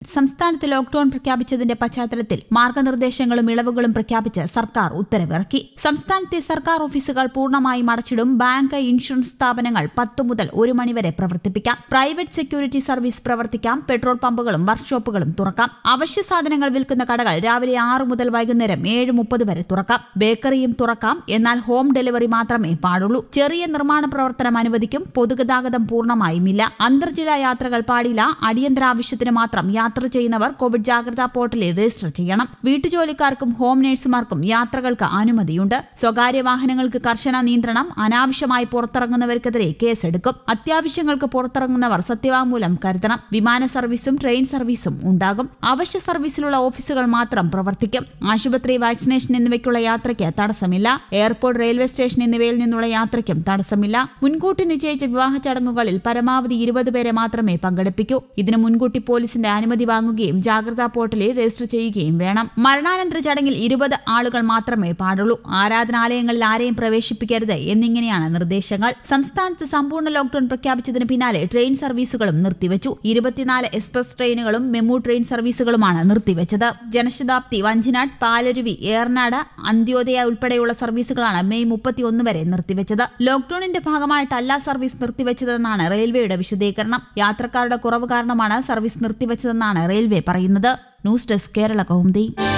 സംസ്ഥാനത്ത് ലോക്ഡൌൺ പ്രഖ്യാപിച്ചതിന്റെ പശ്ചാത്തലത്തിൽ മാർഗനിർദ്ദേശങ്ങളും ഇളവുകളും പ്രഖ്യാപിച്ച് സർക്കാർ ഉത്തരവിറക്കി സംസ്ഥാനത്തെ സർക്കാർ ഓഫീസുകൾ പൂർണ്ണമായും അടച്ചിടും ബാങ്ക് ഇൻഷുറൻസ് സ്ഥാപനങ്ങൾ പത്ത് മുതൽ ഒരു മണിവരെ പ്രവർത്തിപ്പിക്കാം പ്രൈവറ്റ് സെക്യൂരിറ്റി സർവീസ് പ്രവർത്തിക്കാം പെട്രോൾ പമ്പുകളും വർക്ക്ഷോപ്പുകളും തുറക്കാം അവശ്യ സാധനങ്ങൾ വിൽക്കുന്ന കടകൾ രാവിലെ ആറ് മുതൽ വൈകുന്നേരം ഏഴ് മുപ്പത് വരെ തുറക്കാം ബേക്കറിയും തുറക്കാം എന്നാൽ ഹോം ഡെലിവറി മാത്രമേ പാടുള്ളൂ ചെറിയ നിർമ്മാണ പ്രവർത്തനം അനുവദിക്കും പൊതുഗതാഗതം പൂർണ്ണമായും ഇല്ല അന്തർജില്ലാ യാത്രകൾ പാടില്ല അടിയന്തര ആവശ്യത്തിന് മാത്രം യാത്ര ചെയ്യുന്നവർ കോവിഡ് ജാഗ്രതാ പോർട്ടലിൽ രജിസ്റ്റർ ചെയ്യണം വീട്ടുജോലിക്കാർക്കും ഹോം നഴ്സുമാർക്കും യാത്രകൾക്ക് അനുമതിയുണ്ട് സ്വകാര്യ വാഹനങ്ങൾക്ക് കർശന നിയന്ത്രണം അനാവശ്യമായി പുറത്തിറങ്ങുന്നവർക്കെതിരെ കേസെടുക്കും അത്യാവശ്യങ്ങൾക്ക് പുറത്തിറങ്ങുന്നവർ സത്യവാങ്മൂലം കരുതണം വിമാന സർവീസും ട്രെയിൻ സർവീസും ഉണ്ടാകും അവശ്യ സർവീസിലുള്ള ഓഫീസുകൾ മാത്രം പ്രവർത്തിക്കും ആശുപത്രി വാക്സിനേഷൻ എന്നിവയ്ക്കുള്ള യാത്രയ്ക്ക് തടസ്സമില്ല എയർപോർട്ട് റെയിൽവേ സ്റ്റേഷൻ എന്നിവയിൽ നിന്നുള്ള യാത്രയ്ക്കും തടസ്സമില്ല മുൻകൂട്ടി നിശ്ചയിച്ച വിവാഹ ചടങ്ങുകളിൽ പരമാവധി ഇരുപത് പേരെ മാത്രമേ പങ്കെടുപ്പിക്കൂ ഇതിന് മുൻകൂട്ടി പോലീസിന്റെ അനുമതി വാങ്ങുകയും ജാഗ്രതാ പോർട്ടലിൽ രജിസ്റ്റർ ചെയ്യുകയും വേണം മരണാനന്തര ചടങ്ങിൽ ഇരുപത് ആളുകൾ മാത്രമേ പാടുള്ളൂ ആരാധനാലയങ്ങളിൽ ആരെയും പ്രവേശിപ്പിക്കരുത് എന്നിങ്ങനെയാണ് നിർദ്ദേശങ്ങൾ സംസ്ഥാനത്ത് സമ്പൂർണ്ണ ലോക്ഡൌൺ പ്രഖ്യാപിച്ചതിന് പിന്നാലെ ട്രെയിൻ സർവീസുകളും നിർത്തിവച്ചു ഇരുപത്തിനാല് എക്സ്പ്രസ് ട്രെയിനുകളും മെമു ട്രെയിൻ സർവീസുകളുമാണ് നിർത്തിവച്ചത് ജനശതാബ്ദി വഞ്ചിനാട് പാലരുവി ഏർനാട് അന്ത്യോദയ ഉൾപ്പെടെയുള്ള സർവീസുകളാണ് മെയ് മുപ്പത്തിയൊന്ന് വരെ നിർത്തിവച്ചത് ലോക്ഡൌണിന്റെ ഭാഗമായിട്ടല്ല സർവീസ് നിർത്തിവച്ചതെന്നാണ് റെയിൽവേയുടെ വിശദീകരണം യാത്രക്കാരുടെ കുറവ് കാരണമാണ് സർവീസ് നിർത്തിവച്ചതെന്നാണ് റെയിൽവേ പറയുന്നത് ന്യൂസ് ഡെസ്ക് കേരള കൗമുദി